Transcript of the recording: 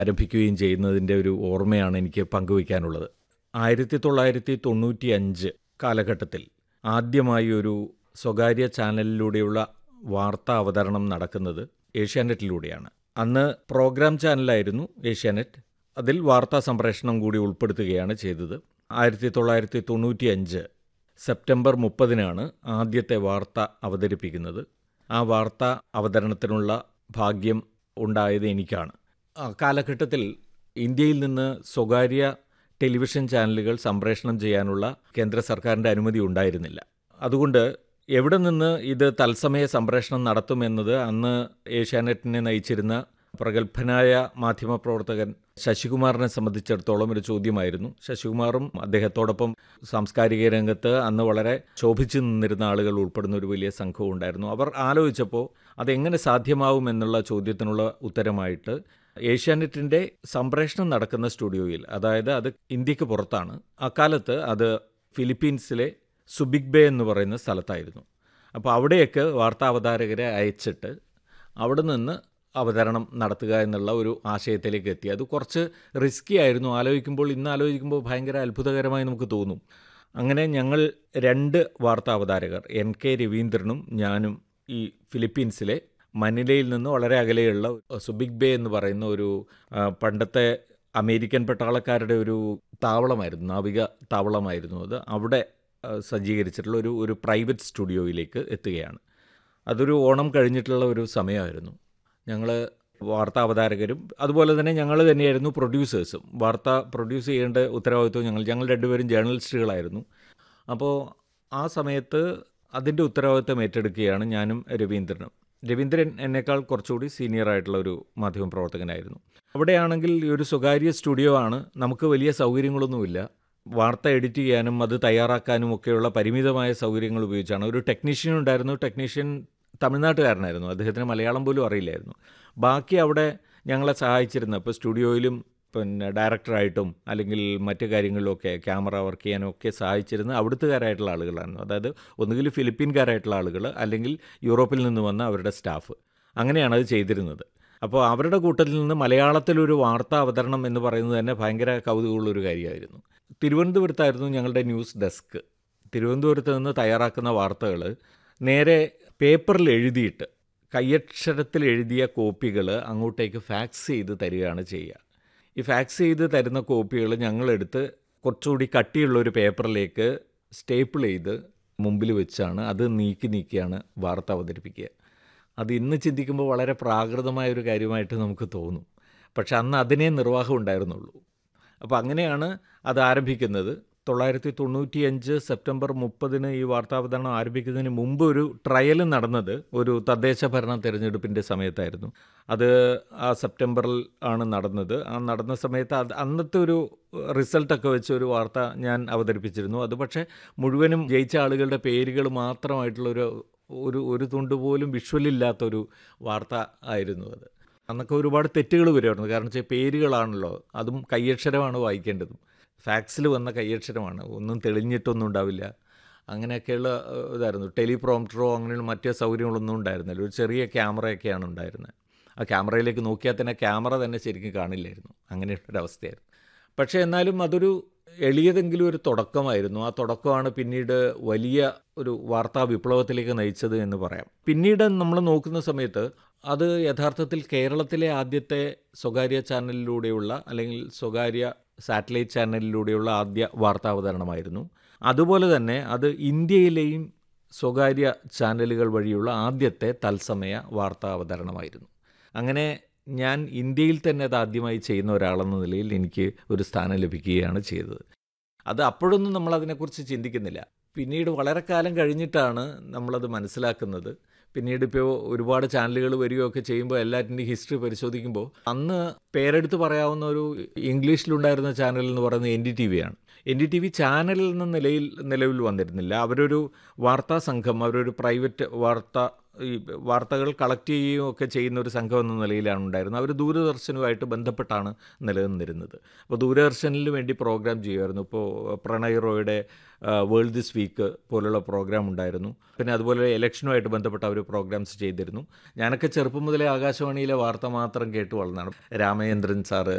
ആരംഭിക്കുകയും ചെയ്യുന്നതിൻ്റെ ഒരു ഓർമ്മയാണ് എനിക്ക് പങ്കുവയ്ക്കാനുള്ളത് ആയിരത്തി തൊള്ളായിരത്തി തൊണ്ണൂറ്റി അഞ്ച് കാലഘട്ടത്തിൽ ആദ്യമായി ഒരു സ്വകാര്യ ചാനലിലൂടെയുള്ള വാർത്താ അവതരണം നടക്കുന്നത് ഏഷ്യാനെറ്റിലൂടെയാണ് അന്ന് പ്രോഗ്രാം ചാനലായിരുന്നു ഏഷ്യാനെറ്റ് അതിൽ വാർത്താ സംപ്രേഷണം കൂടി ഉൾപ്പെടുത്തുകയാണ് ചെയ്തത് ആയിരത്തി തൊള്ളായിരത്തി തൊണ്ണൂറ്റി അഞ്ച് സെപ്റ്റംബർ മുപ്പതിനാണ് ആദ്യത്തെ വാർത്ത അവതരിപ്പിക്കുന്നത് ആ വാർത്ത അവതരണത്തിനുള്ള ഭാഗ്യം ഉണ്ടായത് എനിക്കാണ് ആ കാലഘട്ടത്തിൽ ഇന്ത്യയിൽ നിന്ന് സ്വകാര്യ ടെലിവിഷൻ ചാനലുകൾ സംപ്രേഷണം ചെയ്യാനുള്ള കേന്ദ്ര സർക്കാരിൻ്റെ അനുമതി ഉണ്ടായിരുന്നില്ല അതുകൊണ്ട് എവിടെ നിന്ന് ഇത് തത്സമയ സംപ്രേഷണം നടത്തുമെന്നത് അന്ന് ഏഷ്യാനെറ്റിനെ നയിച്ചിരുന്ന പ്രഗത്ഭനായ മാധ്യമപ്രവർത്തകൻ ശശികുമാറിനെ സംബന്ധിച്ചിടത്തോളം ഒരു ചോദ്യമായിരുന്നു ശശികുമാറും അദ്ദേഹത്തോടൊപ്പം സാംസ്കാരിക രംഗത്ത് അന്ന് വളരെ ശോഭിച്ചു നിന്നിരുന്ന ആളുകൾ ഉൾപ്പെടുന്ന ഒരു വലിയ സംഘവും ഉണ്ടായിരുന്നു അവർ ആലോചിച്ചപ്പോൾ അതെങ്ങനെ സാധ്യമാവുമെന്നുള്ള ചോദ്യത്തിനുള്ള ഉത്തരമായിട്ട് ഏഷ്യാനെറ്റിൻ്റെ സംപ്രേഷണം നടക്കുന്ന സ്റ്റുഡിയോയിൽ അതായത് അത് ഇന്ത്യക്ക് പുറത്താണ് അക്കാലത്ത് അത് ഫിലിപ്പീൻസിലെ സുബിക് ബേ എന്ന് പറയുന്ന സ്ഥലത്തായിരുന്നു അപ്പോൾ അവിടെയൊക്കെ വാർത്താ അവതാരകരെ അയച്ചിട്ട് അവിടെ നിന്ന് അവതരണം നടത്തുക എന്നുള്ള ഒരു ആശയത്തിലേക്ക് എത്തി അത് കുറച്ച് റിസ്കി ആയിരുന്നു ആലോചിക്കുമ്പോൾ ഇന്ന് ആലോചിക്കുമ്പോൾ ഭയങ്കര അത്ഭുതകരമായി നമുക്ക് തോന്നും അങ്ങനെ ഞങ്ങൾ രണ്ട് വാർത്താ അവതാരകർ എൻ കെ രവീന്ദ്രനും ഞാനും ഈ ഫിലിപ്പീൻസിലെ മനിലയിൽ നിന്ന് വളരെ അകലെയുള്ള സുബിക് ബേ എന്ന് പറയുന്ന ഒരു ആ, പണ്ടത്തെ അമേരിക്കൻ പട്ടാളക്കാരുടെ ഒരു താവളമായിരുന്നു നാവിക താവളമായിരുന്നു അത് അവിടെ ആ, സജ്ജീകരിച്ചിട്ടുള്ള ഒരു ഒരു പ്രൈവറ്റ് സ്റ്റുഡിയോയിലേക്ക് എത്തുകയാണ് അതൊരു ഓണം കഴിഞ്ഞിട്ടുള്ള ഒരു സമയമായിരുന്നു ഞങ്ങൾ വാർത്താ അവതാരകരും അതുപോലെ തന്നെ ഞങ്ങൾ തന്നെയായിരുന്നു പ്രൊഡ്യൂസേഴ്സും വാർത്ത പ്രൊഡ്യൂസ് ചെയ്യേണ്ട ഉത്തരവാദിത്വം ഞങ്ങൾ ഞങ്ങൾ രണ്ടുപേരും ജേർണലിസ്റ്റുകളായിരുന്നു അപ്പോൾ ആ സമയത്ത് അതിൻ്റെ ഉത്തരവാദിത്വം ഏറ്റെടുക്കുകയാണ് ഞാനും രവീന്ദ്രനും രവീന്ദ്രൻ എന്നേക്കാൾ കുറച്ചുകൂടി സീനിയർ ആയിട്ടുള്ള ഒരു മാധ്യമപ്രവർത്തകനായിരുന്നു അവിടെയാണെങ്കിൽ ഈ ഒരു സ്വകാര്യ സ്റ്റുഡിയോ ആണ് നമുക്ക് വലിയ സൗകര്യങ്ങളൊന്നുമില്ല വാർത്ത എഡിറ്റ് ചെയ്യാനും അത് തയ്യാറാക്കാനും ഒക്കെയുള്ള പരിമിതമായ സൗകര്യങ്ങൾ ഉപയോഗിച്ചാണ് ഒരു ടെക്നീഷ്യൻ ഉണ്ടായിരുന്നു ടെക്നീഷ്യൻ തമിഴ്നാട്ടുകാരനായിരുന്നു അദ്ദേഹത്തിന് മലയാളം പോലും അറിയില്ലായിരുന്നു ബാക്കി അവിടെ ഞങ്ങളെ സഹായിച്ചിരുന്ന ഇപ്പോൾ സ്റ്റുഡിയോയിലും പിന്നെ ഡയറക്ടറായിട്ടും അല്ലെങ്കിൽ മറ്റു കാര്യങ്ങളിലൊക്കെ ക്യാമറ വർക്ക് ചെയ്യാനും ഒക്കെ സഹായിച്ചിരുന്ന അവിടുത്തുകാരായിട്ടുള്ള ആളുകളായിരുന്നു അതായത് ഒന്നുകിൽ ഫിലിപ്പീൻകാരായിട്ടുള്ള ആളുകൾ അല്ലെങ്കിൽ യൂറോപ്പിൽ നിന്ന് വന്ന അവരുടെ സ്റ്റാഫ് അങ്ങനെയാണ് അത് ചെയ്തിരുന്നത് അപ്പോൾ അവരുടെ കൂട്ടത്തിൽ നിന്ന് മലയാളത്തിലൊരു വാർത്താ അവതരണം എന്ന് പറയുന്നത് തന്നെ ഭയങ്കര കൗതുകമുള്ളൊരു കാര്യമായിരുന്നു തിരുവനന്തപുരത്തായിരുന്നു ഞങ്ങളുടെ ന്യൂസ് ഡെസ്ക് തിരുവനന്തപുരത്ത് നിന്ന് തയ്യാറാക്കുന്ന വാർത്തകൾ നേരെ പേപ്പറിൽ എഴുതിയിട്ട് കയ്യക്ഷരത്തിൽ എഴുതിയ കോപ്പികൾ അങ്ങോട്ടേക്ക് ഫാക്സ് ചെയ്ത് തരികയാണ് ചെയ്യുക ഈ ഫാക്സ് ചെയ്ത് തരുന്ന കോപ്പികൾ ഞങ്ങളെടുത്ത് കുറച്ചുകൂടി കട്ടിയുള്ള ഒരു പേപ്പറിലേക്ക് സ്റ്റേപ്പിൾ ചെയ്ത് മുമ്പിൽ വെച്ചാണ് അത് നീക്കി നീക്കിയാണ് വാർത്ത അവതരിപ്പിക്കുക അത് ഇന്ന് ചിന്തിക്കുമ്പോൾ വളരെ പ്രാകൃതമായ ഒരു കാര്യമായിട്ട് നമുക്ക് തോന്നും പക്ഷെ അന്ന് അതിനേ നിർവാഹം ഉണ്ടായിരുന്നുള്ളൂ അപ്പോൾ അങ്ങനെയാണ് അത് ആരംഭിക്കുന്നത് തൊള്ളായിരത്തി തൊണ്ണൂറ്റിയഞ്ച് സെപ്റ്റംബർ മുപ്പതിന് ഈ വാർത്താവതരണം ആരംഭിക്കുന്നതിന് മുമ്പ് ഒരു ട്രയൽ നടന്നത് ഒരു തദ്ദേശ ഭരണ തിരഞ്ഞെടുപ്പിൻ്റെ സമയത്തായിരുന്നു അത് ആ സെപ്റ്റംബറിൽ ആണ് നടന്നത് ആ നടന്ന സമയത്ത് അത് അന്നത്തെ ഒരു റിസൾട്ടൊക്കെ വെച്ച് ഒരു വാർത്ത ഞാൻ അവതരിപ്പിച്ചിരുന്നു അത് പക്ഷേ മുഴുവനും ജയിച്ച ആളുകളുടെ പേരുകൾ മാത്രമായിട്ടുള്ളൊരു ഒരു ഒരു തുണ്ട് പോലും വിഷ്വലില്ലാത്തൊരു വാർത്ത ആയിരുന്നു അത് അന്നൊക്കെ ഒരുപാട് തെറ്റുകൾ വരുമായിരുന്നു കാരണം വെച്ചാൽ പേരുകളാണല്ലോ അതും കയ്യക്ഷരമാണ് വായിക്കേണ്ടതും ഫാക്സിൽ വന്ന കയ്യക്ഷരമാണ് ഒന്നും തെളിഞ്ഞിട്ടൊന്നും ഉണ്ടാവില്ല അങ്ങനെയൊക്കെയുള്ള ഏഹ്, ഇതായിരുന്നു ടെലിപ്രോംപ്റ്ററോ അങ്ങനെയുള്ള മറ്റു സൗകര്യങ്ങളൊന്നും ഉണ്ടായിരുന്നില്ല ഒരു ചെറിയ ക്യാമറയൊക്കെയാണ് ഉണ്ടായിരുന്നത് ആ ക്യാമറയിലേക്ക് നോക്കിയാൽ തന്നെ ക്യാമറ തന്നെ ശരിക്കും കാണില്ലായിരുന്നു അങ്ങനെയുള്ളൊരവസ്ഥയായിരുന്നു പക്ഷേ എന്നാലും അതൊരു എളിയതെങ്കിലും ഒരു തുടക്കമായിരുന്നു ആ തുടക്കമാണ് പിന്നീട് വലിയ ഒരു വാർത്താ വിപ്ലവത്തിലേക്ക് നയിച്ചത് എന്ന് പറയാം പിന്നീട് നമ്മൾ നോക്കുന്ന സമയത്ത് അത് യഥാർത്ഥത്തിൽ കേരളത്തിലെ ആദ്യത്തെ സ്വകാര്യ ചാനലിലൂടെയുള്ള അല്ലെങ്കിൽ സ്വകാര്യ സാറ്റലൈറ്റ് ചാനലിലൂടെയുള്ള ആദ്യ വാർത്താവതരണമായിരുന്നു അതുപോലെ തന്നെ അത് ഇന്ത്യയിലെയും സ്വകാര്യ ചാനലുകൾ വഴിയുള്ള ആദ്യത്തെ തത്സമയ വാർത്താ അവതരണമായിരുന്നു അങ്ങനെ ഞാൻ ഇന്ത്യയിൽ തന്നെ അത് ആദ്യമായി ചെയ്യുന്ന ഒരാളെന്ന നിലയിൽ എനിക്ക് ഒരു സ്ഥാനം ലഭിക്കുകയാണ് ചെയ്തത് അത് അപ്പോഴൊന്നും നമ്മൾ അതിനെക്കുറിച്ച് ചിന്തിക്കുന്നില്ല പിന്നീട് വളരെ കാലം കഴിഞ്ഞിട്ടാണ് നമ്മളത് മനസ്സിലാക്കുന്നത് പിന്നീട് ഇപ്പോൾ ഒരുപാട് ചാനലുകൾ വരികയൊക്കെ ചെയ്യുമ്പോൾ എല്ലാറ്റിൻ്റെയും ഹിസ്റ്ററി പരിശോധിക്കുമ്പോൾ അന്ന് പേരെടുത്ത് പറയാവുന്ന ഒരു ഇംഗ്ലീഷിലുണ്ടായിരുന്ന ചാനൽ എന്ന് പറയുന്നത് എൻ ഡി ടി വി ആണ് N D T V channel എന്ന നിലയിൽ നിലവിൽ വന്നിരുന്നില്ല അവരൊരു വാർത്താ സംഘം അവരൊരു പ്രൈവറ്റ് വാർത്ത ഈ വാർത്തകൾ കളക്ട് ചെയ്യുകയും ഒക്കെ ചെയ്യുന്ന ഒരു സംഘം എന്ന നിലയിലാണ് ഉണ്ടായിരുന്നത് അവർ ദൂരദർശനുമായിട്ട് ബന്ധപ്പെട്ടാണ് നിലനിന്നിരുന്നത് അപ്പോൾ ദൂരദർശനിൽ വേണ്ടി പ്രോഗ്രാം ചെയ്യുമായിരുന്നു ഇപ്പോൾ പ്രണയ് റോയുടെ വേൾഡ് ദിസ് വീക്ക് പോലുള്ള പ്രോഗ്രാം ഉണ്ടായിരുന്നു പിന്നെ അതുപോലെ ഇലക്ഷനുമായിട്ട് ബന്ധപ്പെട്ട അവർ പ്രോഗ്രാംസ് ചെയ്തിരുന്നു ഞാനൊക്കെ ചെറുപ്പം മുതലേ ആകാശവാണിയിലെ വാർത്ത മാത്രം കേട്ട് വളർന്നാണ് രാമചന്ദ്രൻ സാറ്